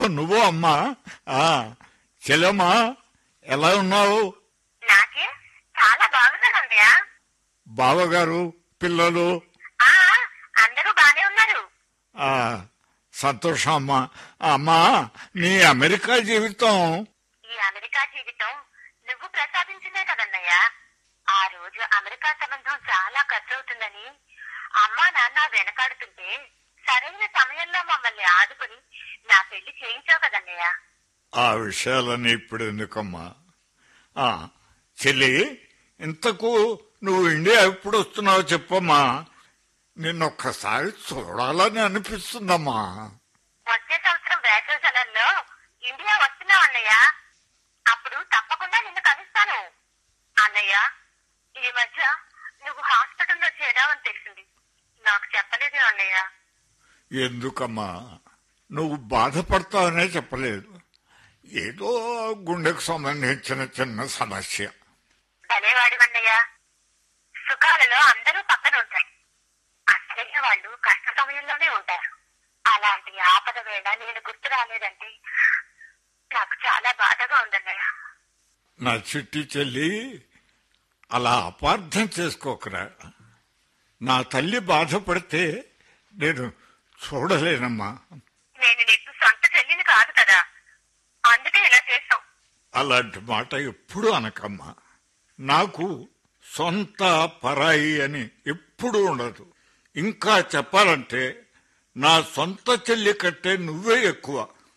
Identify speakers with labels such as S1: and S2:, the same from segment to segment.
S1: నువ్వు అమ్మా ఆ చెల్లమ్మా ఎలా ఉన్నావు
S2: నాకే చాలా బాగున్నానన్నయ్య
S1: బావగారు పిల్లలు
S2: ఆ అందరూ బానే ఉన్నారు
S1: ఆ సంతోషం అమ్మా అమ్మా నీ అమెరికా జీవితం
S2: ఈ అమెరికా జీవితం నువ్వు ప్రసాదించిందే కదన్నయ్య ఆ రోజు అమెరికా సంబంధం చాలా ఖర్చు అవుతుందని అమ్మా నాన్న వెనకాడుతుంటే సరైన సమయంలో మమ్మల్ని ఆదుకుని నా పెళ్లి చేయించావు కదన్నయ్య
S1: ఆ విషయాలన్నీ ఇప్పుడు ఎందుకమ్మా ఆ చెల్లి ఇంతకు నువ్వు ఇండియా ఎప్పుడు వస్తున్నావో చెప్పమ్మా నిన్నొక్కసారి చూడాలని అనిపిస్తుందమ్మా
S2: వచ్చే సంవత్సరం వేసవి సెలవుల్లో ఇండియా వస్తున్నావు అన్నయ్య అప్పుడు తప్పకుండా నిన్ను కలుస్తాను అన్నయ్య ఈ మధ్య నువ్వు హాస్పిటల్లో చేరావని తెలిసింది నాకు చెప్పలేదు అన్నయ్య
S1: ఎందుకమ్మా నువ్వు బాధపడతావనే చెప్పలేదు ఏదో గుండెకు సంబంధించిన చిన్న సమస్య
S2: భలేవాడి అన్నయ్య సుఖాలలో అందరూ పక్కన ఉంటారు అసలైన వాళ్ళు కష్ట సమయంలోనే ఉంటారు అలాంటి ఆపద వేళ నేను గుర్తు రాలేదంటే నాకు చాలా బాధగా ఉందన్నయ్య
S1: నా చిట్టి చెల్లి అలా అపార్థం చేసుకోకరా నా తల్లి బాధపడితే నేను చూడలేనమ్మా
S2: నేను నీకు సొంత చెల్లిని కాదు కదా అందుకే ఇలా చేసావు
S1: అలాంటి మాట ఎప్పుడూ అనకమ్మా నాకు సొంత పరాయి అని ఎప్పుడూ ఉండదు ఇంకా చెప్పాలంటే నా సొంత చెల్లి కంటే నువ్వే ఎక్కువ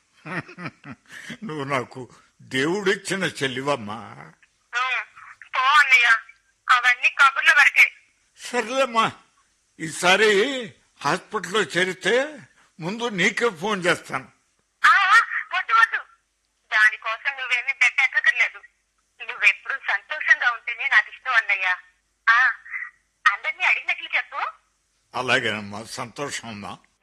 S1: నువ్వు నాకు దేవుడిచ్చిన చెల్లివమ్మా
S2: పో అన్నయ్య అవన్నీ కబుర్ల వరకే
S1: సర్లేమ్మా ఈసారి హాస్పిటల్లో చేరితే ముందు నీకే ఫోన్ చేస్తాను
S2: ఆ, వద్దు వద్దు దానికోసం నువ్వేమీ పెట్టక్కర్లేదు నువ్వెప్పుడు సంతోషంగా ఉంటేనే నాకు ఇష్టం అన్నయ్య ఆ, అందరినీ అడిగినట్లు చెప్పు
S1: అలాగేనమ్మా సంతోషం అమ్మా